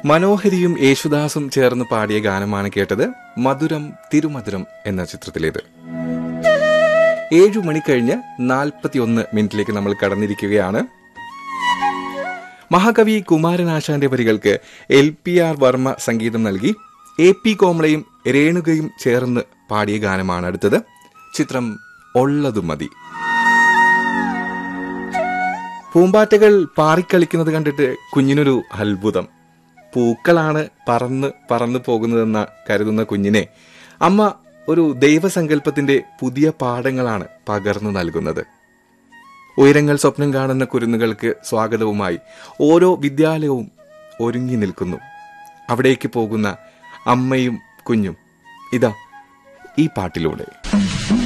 മനോഹരിയും യേശുദാസും ചേർന്ന് പാടിയ ഗാനമാണ് കേട്ടത് മധുരം തിരുമധുരം എന്ന ചിത്രത്തിലേത് ഏഴു മണി കഴിഞ്ഞ് നാൽപ്പത്തിയൊന്ന് മിനിറ്റിലേക്ക് നമ്മൾ കടന്നിരിക്കുകയാണ് മഹാകവി കുമാരനാശാന്റെ വരികൾക്ക് എൽ പി ആർ വർമ്മ സംഗീതം നൽകി എ പി കോമളയും രേണുകയും ചേർന്ന് പാടിയ ഗാനമാണ് അടുത്തത് ചിത്രം ഒള്ളതു മതി പൂമ്പാറ്റകൾ പാറിക്കളിക്കുന്നത് കണ്ടിട്ട് കുഞ്ഞിനൊരു അത്ഭുതം പൂക്കളാണ് പറന്ന് പറന്നു പോകുന്നതെന്ന കരുതുന്ന കുഞ്ഞിനെ അമ്മ ഒരു ദൈവസങ്കല്പത്തിന്റെ പുതിയ പാഠങ്ങളാണ് പകർന്നു നൽകുന്നത് ഉയരങ്ങൾ സ്വപ്നം കാണുന്ന കുരുന്നുകൾക്ക് സ്വാഗതവുമായി ഓരോ വിദ്യാലയവും ഒരുങ്ങി നിൽക്കുന്നു അവിടേക്ക് പോകുന്ന അമ്മയും കുഞ്ഞും ഇതാ ഈ പാട്ടിലൂടെ